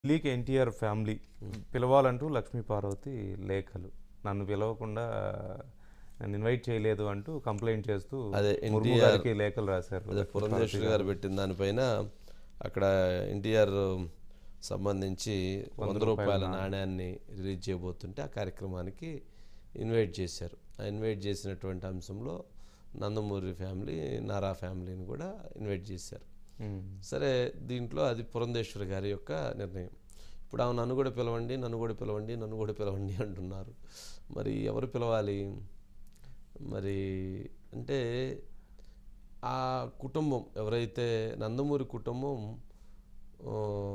ఢిల్లీకి NTR family పిలవాలంటూ లక్ష్మీ పార్వతి లేఖలు నన్ను పిలవకుండా నన్ను ఇన్వైట్ చేయలేదు అంటూ కంప్లైంట్ చేస్తూ అదే ముర్ము NTR గారికి లేఖలు రాశారు అదే పురంధేశ్వరి గారు పెట్టిన దానిపైన అక్కడ ఎన్టీఆర్ సంబంధించి వంద రూపాయల నాణ్యాన్ని రిలీజ్ చేయబోతుంటే ఆ కార్యక్రమానికి ఇన్వైట్ చేశారు ఆ ఇన్వైట్ చేసినటువంటి అంశంలో నందమూరి ఫ్యామిలీ నారా ఫ్యామిలీని కూడా ఇన్వైట్ చేశారు ఉమ్. సరే దీంట్లో అది పురంధేశ్వరి గారి యొక్క నిర్ణయం ఇప్పుడు ఆమె నన్ను కూడా పిలవండి నన్ను కూడా పిలవండి నన్ను కూడా పిలవండి అంటున్నారు మరి ఎవరు పిలవాలి మరి అంటే ఆ కుటుంబం ఎవరైతే నందమూరి కుటుంబం ఆ,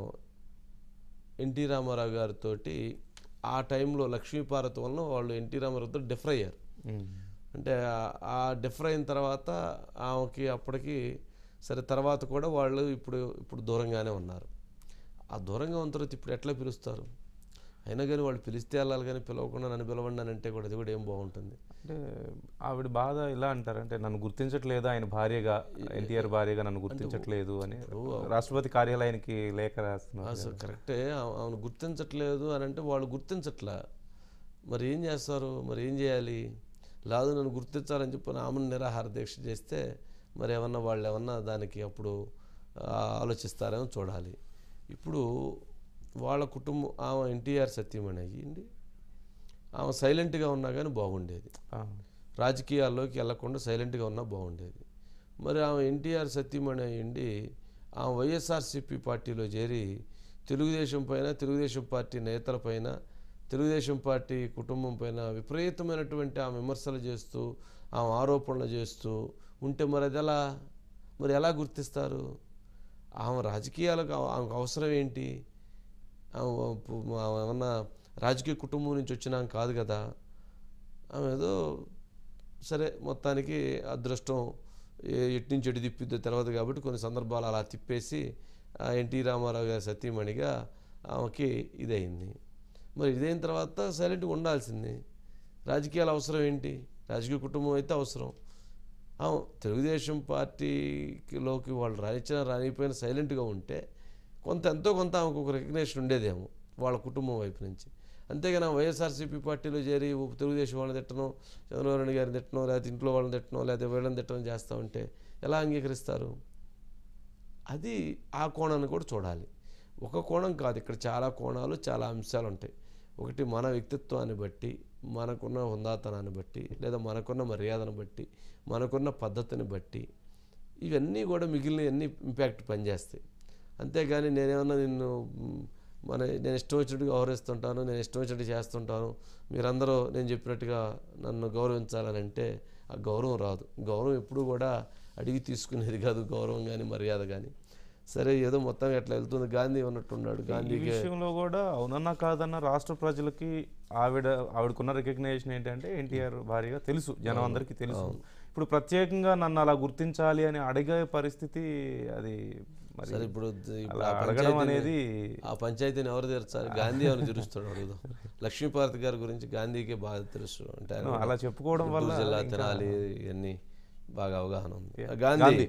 ఎన్టీ రామారావు గారితో ఆ టైంలో లక్ష్మీపార్వతి వలన వాళ్ళు ఎన్టీ రామారావుతో డిఫర్ అయ్యారు ఉమ్. అంటే ఆ- ఆ డిఫర్ అయిన తర్వాత ఆమెకి అప్పటికి సరే తర్వాత కూడా వాళ్ళు ఇప్పుడు ఇప్పుడు దూరంగానే ఉన్నారు ఆ దూరంగా ఉన్న తర్వాత ఇప్పుడు ఎట్లా పిలుస్తారు అయినా కానీ వాళ్ళు పిలిస్తే వెళ్ళాలి కానీ పిలవకుండా నన్ను పిలవండి అని అంటే కూడా అది కూడా ఏం బాగుంటుంది అంటే ఆవిడ బాధ ఇలా అంటారు అంటే నన్ను గుర్తించట్లేదు ఆయన భార్యగా ఎన్టీఆర్ భార్యగా నన్ను గుర్తించట్లేదు అని రాష్ట్రపతి కార్యాలయానికి లేఖ రాస్తున్నారు అసలు కరెక్టే ఆ- ఆమెను గుర్తించట్లేదు అని అంటే వాళ్ళు గుర్తించట్లా మరి ఏం చేస్తారు మరి ఏం చేయాలి లేదు నన్ను గుర్తించాలని చెప్పి ఆమెను నిరాహార దీక్ష చేస్తే మరి ఏమన్నా వాళ్ళు ఏమన్నా దానికి అప్పుడు ఆ, ఆలోచిస్తారేమో చూడాలి ఇప్పుడు వాళ్ళ కుటుంబం ఆమె ఎన్టీఆర్ సత్యమణి అయ్యింది ఆమె సైలెంట్గా ఉన్నా కానీ బాగుండేది ఆ. రాజకీయాల్లోకి వెళ్లకుండా సైలెంట్గా ఉన్నా బాగుండేది మరి ఆమె ఎన్టీఆర్ సత్యమణి అయ్యిండి ఆమె వైఎస్ఆర్సీపీ పార్టీలో చేరి తెలుగుదేశం పైన తెలుగుదేశం పార్టీ నేతల పైన తెలుగుదేశం పార్టీ కుటుంబం పైన విపరీతమైనటువంటి ఆమె విమర్శలు చేస్తూ ఆమె ఆరోపణలు చేస్తూ ఉంటే మరి అది ఎలా మరి ఎలా గుర్తిస్తారు ఆమె రాజకీయాలకు ఆమె- ఆమెకు అవసరం ఏంటి ఆమె పు- ఆమె ఏమన్నా రాజకీయ కుటుంబం నుంచి వచ్చినాం కాదు కదా ఆమె ఏదో సరే మొత్తానికి అదృష్టం ఏ- ఎటు నుంచి ఎటు తిప్పిద్దో తెలియదు కాబట్టి కొన్ని సందర్భాలు అలా తిప్పేసి ఆ ఎన్టీ రామారావు గారి సతీమణిగా ఆమెకి ఇదయింది మరి ఇదైన తర్వాత సైలెంట్గా ఉండాల్సింది రాజకీయాల అవసరం ఏంటి రాజకీయ కుటుంబం అయితే అవసరం అవును తెలుగుదేశం పార్టీలోకి వాళ్ళు రానిచ్చిన రానిపోయిన సైలెంట్గా ఉంటే కొంత ఎంతో కొంత ఆమెకు ఒక రికగ్నేషన్ ఉండేదేమో వాళ్ళ కుటుంబం వైపు నుంచి అంతేగాని ఆమె వైఎస్ఆర్సీపీ పార్టీలో చేరి ఓ తెలుగుదేశం వాళ్ళని తిట్టడం చంద్రబాబు నాయుడు గారిని తిట్టడం లేకపోతే ఇంట్లో వాళ్ళని తిట్టడం లేకపోతే వీళ్ళని తిట్టడం చేస్తూ ఉంటే ఎలా అంగీకరిస్తారు అది ఆ కోణాన్ని కూడా చూడాలి ఒక కోణం కాదు ఇక్కడ చాలా కోణాలు చాలా అంశాలు ఉంటాయి ఒకటి మన వ్యక్తిత్వాన్ని బట్టి మనకున్న హుందాతనాన్ని బట్టి లేదా మనకున్న మర్యాదను బట్టి మనకున్న పద్ధతిని బట్టి ఇవన్నీ కూడా మిగిలిన అన్ని ఇంపాక్ట్ పనిచేస్తాయి అంతేగాని నేనేమన్నా నిన్ను మ్, మన నేను ఇష్టం వచ్చినట్టుగా వ్యవహరిస్తుంటాను నేను ఇష్టం వచ్చినట్టు చేస్తుంటాను మీరందరూ నేను చెప్పినట్టుగా నన్ను గౌరవించాలని అంటే ఆ గౌరవం రాదు గౌరవం ఎప్పుడు కూడా అడిగి తీసుకునేది కాదు గౌరవం కానీ మర్యాద కానీ సరే ఏదో మొత్తం ఎట్లా వెళ్తుంది గాంధీ ఉన్నట్టున్నాడు ఈ గాంధీకి విషయంలో కూడా అవునన్నా కాదన్న రాష్ట్ర ప్రజలకి ఆవిడ ఆవిడకున్న రికగ్నేషన్ ఏంటంటే ఎన్టీఆర్ భార్యగా తెలుసు జనం అందరికీ తెలుసు ఇప్పుడు ప్రత్యేకంగా నన్ను అలా గుర్తించాలి అని అడిగే పరిస్థితి అది మరి సరే ఇప్పుడు ద- ఇప్పుడు అలా ఆ అడగడం పంచాయతీని- అనేది ఆ పంచాయతీని ఎవరు తీర్చాలి గాంధీ ఎవరు తీరుస్తాడు అడుగుదాం లక్ష్మీపార్వతి గారి గురించి గాంధీకే బాగా తెలుసు అంటే ఆయన అలా చెప్పుకోవడం వల్ల గుంటూరు జిల్లా ఇంకా- తెనాలి ఇవన్నీ బాగా అవగాహన ఉంది ఆ గాంధీ గాంధీ.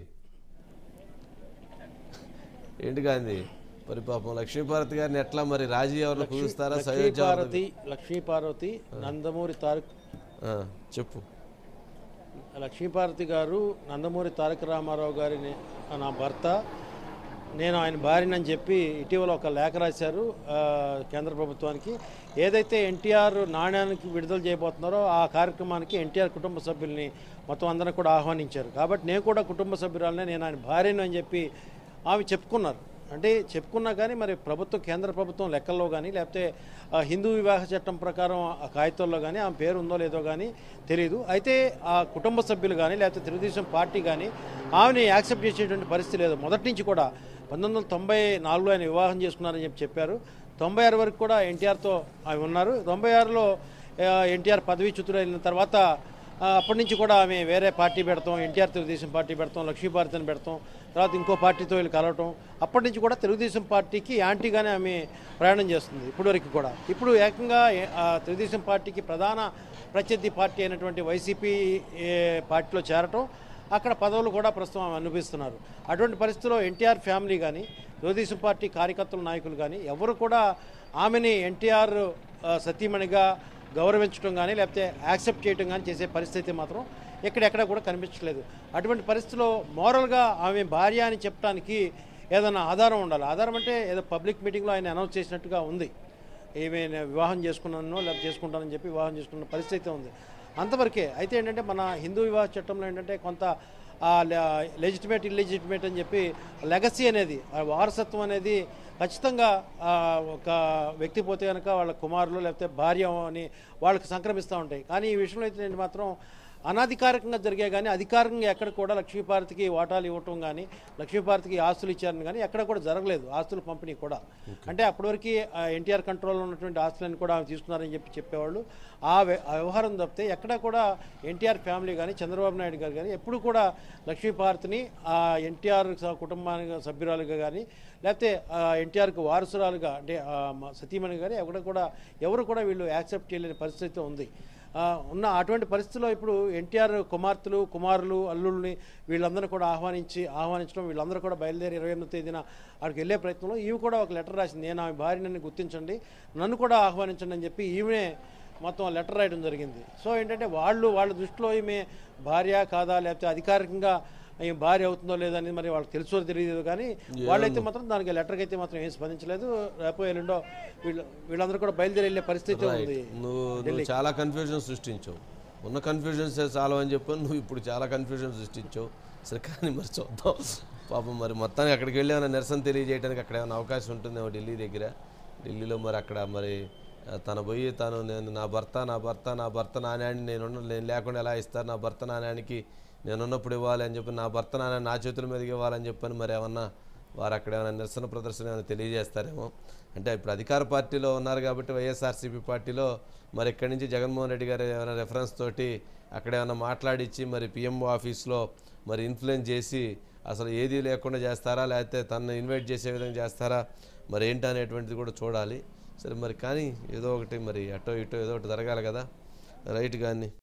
ఏంటి గాంధీ మరి పాపం లక్ష్మీపార్వతి గారిని ఎట్లా మరి రాజీ ఎవరిని కుదుస్తారా సయోధ్య లక్ష్మీపార్వతి లక్ష్మీపార్వతి నందమూరి తారక్ ఆ, చెప్పు లక్ష్మీపార్వతి గారు నందమూరి తారక రామారావు గారి నే- నా భర్త నేను ఆయన భార్యనని చెప్పి ఇటీవల ఒక లేఖ రాశారు ఆ, కేంద్ర ప్రభుత్వానికి ఏదైతే ఎన్టీఆర్ నాణ్యానికి విడుదల చేయబోతున్నారో ఆ కార్యక్రమానికి ఎన్టీఆర్ కుటుంబ సభ్యుల్ని మొత్తం అందరిని కూడా ఆహ్వానించారు కాబట్టి నేను కూడా కుటుంబ సభ్యురాలనే నేను ఆయన భార్యను అని చెప్పి ఆమె చెప్పుకున్నారు అంటే చెప్పుకున్నా కానీ మరి ప్రభుత్వం కేంద్ర ప్రభుత్వం లెక్కల్లో కానీ లేకపోతే ఆ, హిందూ వివాహ చట్టం ప్రకారం ఆ కాగితాల్లో కానీ ఆమె పేరు ఉందో లేదో కానీ తెలియదు అయితే ఆ కుటుంబ సభ్యులు కానీ లేకపోతే తెలుగుదేశం పార్టీ కానీ ఆమెని యాక్సెప్ట్ చేసేటువంటి పరిస్థితి లేదు మొదటి నుంచి కూడా పంతొమ్మిది వందల తొంభై నాలుగులో ఆయన వివాహం చేసుకున్నారని చెప్పి చెప్పారు తొంభై ఆరు వరకు కూడా ఎన్టీఆర్తో ఆమె ఉన్నారు తొంభై ఆరులో ఎన్టీఆర్ పదవీచ్యుతుడు అయిన తర్వాత ఆ, అప్పటి నుంచి కూడా ఆమె వేరే పార్టీ పెడతాం ఎన్టీఆర్ తెలుగుదేశం పార్టీ పెడతాం లక్ష్మీభారతిని పెడతాం తర్వాత ఇంకో పార్టీతో వీళ్ళు కలవటం అప్పటి నుంచి కూడా తెలుగుదేశం పార్టీకి యాంటీగానే ఆమె ప్రయాణం చేస్తుంది ఇప్పటివరకు కూడా ఇప్పుడు ఏకంగా ఏ- ఆ తెలుగుదేశం పార్టీకి ప్రధాన ప్రత్యర్థి పార్టీ అయినటువంటి వైసీపీ ఏ, పార్టీలో చేరటం అక్కడ పదవులు కూడా ప్రస్తుతం ఆమె అనుభవిస్తున్నారు అటువంటి పరిస్థితుల్లో ఎన్టీఆర్ ఫ్యామిలీ కానీ తెలుగుదేశం పార్టీ కార్యకర్తల నాయకులు కానీ ఎవరు కూడా ఆమెని ఎన్టీఆర్ సతీమణిగా గౌరవించడం కానీ లేకపోతే యాక్సెప్ట్ చేయడం కానీ చేసే పరిస్థితి మాత్రం ఎక్కడెక్కడ కూడా కనిపించలేదు అటువంటి పరిస్థితిలో మోరల్గా ఆమె భార్య అని చెప్పడానికి ఏదైనా ఆధారం ఉండాలి ఆధారం అంటే ఏదో పబ్లిక్ మీటింగ్లో ఆయన అనౌన్స్ చేసినట్టుగా ఉంది ఏమే నేను వివాహం చేసుకున్నానో లేకపోతే చేసుకుంటానని చెప్పి వివాహం చేసుకున్న పరిస్థితి ఉంది అంతవరకే అయితే ఏంటంటే మన హిందూ వివాహ చట్టంలో ఏంటంటే కొంత లెజిటిమేట్ ఇల్లిజిటిమేట్ అని చెప్పి లెగసీ అనేది ఆ వారసత్వం అనేది ఖచ్చితంగా ఆ, ఒక వ్యక్తి పోతే కనుక వాళ్ళ కుమారులు లేకపోతే భార్య అని వాళ్ళకి సంక్రమిస్తూ ఉంటాయి కానీ ఈ విషయంలో అయితే నేను మాత్రం అనాధికారికంగా జరిగే కానీ అధికారికంగా ఎక్కడ కూడా లక్ష్మీపార్వతికి వాటాలు ఇవ్వటం కానీ లక్ష్మీపార్వతికి ఆస్తులు ఇచ్చారని కానీ ఎక్కడ కూడా జరగలేదు ఆస్తుల పంపిణీ కూడా అంటే అప్పటివరకు ఎన్టీఆర్ కంట్రోల్లో ఉన్నటువంటి ఆస్తులను కూడా ఆమె తీసుకున్నారని చెప్పి చెప్పేవాళ్ళు ఆ వ్య- ఆ వ్యవహారం తప్పితే ఎక్కడ కూడా ఎన్టీఆర్ ఫ్యామిలీ కానీ చంద్రబాబు నాయుడు గారు కానీ ఎప్పుడు కూడా లక్ష్మీపార్వతిని ఆ ఎన్టీఆర్ కుటుంబానికి సభ్యురాలుగా కానీ లేకపోతే ఎన్టీఆర్కి వారసురాలుగా అంటే ఆ, మ- సతీమణి కానీ ఎక్కడ కూడా ఎవరు కూడా వీళ్ళు యాక్సెప్ట్ చేయలేని పరిస్థితి ఉంది ఆ, ఉన్న అటువంటి పరిస్థితిలో ఇప్పుడు ఎన్టీఆర్ కుమార్తెలు కుమారులు అల్లుల్ని వీళ్ళందరూ కూడా ఆహ్వానించి ఆహ్వానించడం వీళ్ళందరూ కూడా బయలుదేరి ఇరవై ఎనిమిది తేదీన అక్కడికి వెళ్ళే ప్రయత్నంలో ఈమె కూడా ఒక లెటర్ రాసింది నేను ఆమె భార్యని గుర్తించండి నన్ను కూడా ఆహ్వానించండి అని చెప్పి ఈమె మొత్తం లెటర్ రాయడం జరిగింది సో ఏంటంటే వాళ్ళు వాళ్ళ దృష్టిలో ఈమె భార్య కాదా లేకపోతే అధికారికంగా ఈమె భార్య అవుతుందో లేదని మరి వాళ్ళకి తెలుసో తెలియదు కానీ వాళ్ళైతే మాత్రం దానికి లెటర్కి అయితే మాత్రం ఏం స్పందించలేదు రేపు ఎల్లుండో వీళ్ళు వీళ్ళందరూ కూడా బయలుదేరి వెళ్ళే పరిస్థితి ఉంది నువ్వు నువ్వు చాలా కన్ఫ్యూజన్ సృష్టించావు ఉన్న కన్ఫ్యూజన్స్ చాలా అని చెప్పని నువ్వు ఇప్పుడు చాలా కన్ఫ్యూజన్ సృష్టించావు సరే కానీ మరి చూద్దాం పాపం మరి మొత్తానికి అక్కడికి వెళ్ళి ఏమైనా నిరసన తెలియజేయడానికి అక్కడ ఏమైనా అవకాశం ఉంటుందేమో ఢిల్లీ దగ్గర ఢిల్లీలో మరి అక్కడ మరి ఆ, తన పోయి తను నేను నా భర్త నా భర్త నా భర్త నాణ్యాన్ని నేను ఉన్న- నేను లేకుండా ఎలా ఇస్తారు నా భర్త నాణ్యానికి నేనున్నప్పుడు ఇవ్వాలి అని చెప్పి నా భర్త నాణ్యాన్ని నా చేతుల మీదకి ఇవ్వాలని చెప్పని మరి ఏమన్నా వారు అక్కడ ఏమైనా నిరసన ప్రదర్శన ఏమైనా తెలియజేస్తారేమో అంటే ఇప్పుడు అధికార పార్టీలో ఉన్నారు కాబట్టి వైఎస్ఆర్సీపీ పార్టీలో మరి ఇక్కడి నుంచి జగన్మోహన్ రెడ్డి గారు ఏమైనా రెఫరెన్స్ తోటి అక్కడ ఏమైనా మాట్లాడించి మరి పిఎంఓ ఆఫీస్లో మరి ఇన్ఫ్లుయెన్స్ చేసి అసలు ఏది లేకుండా చేస్తారా లేకపోతే తనను ఇన్వైట్ చేసే విధంగా చేస్తారా మరి ఏంటి అనేటువంటిది కూడా చూడాలి సరే మరి కానీ ఏదో ఒకటి మరి అటో ఇటో ఏదో ఒకటి జరగాలి కదా రైట్ కానీ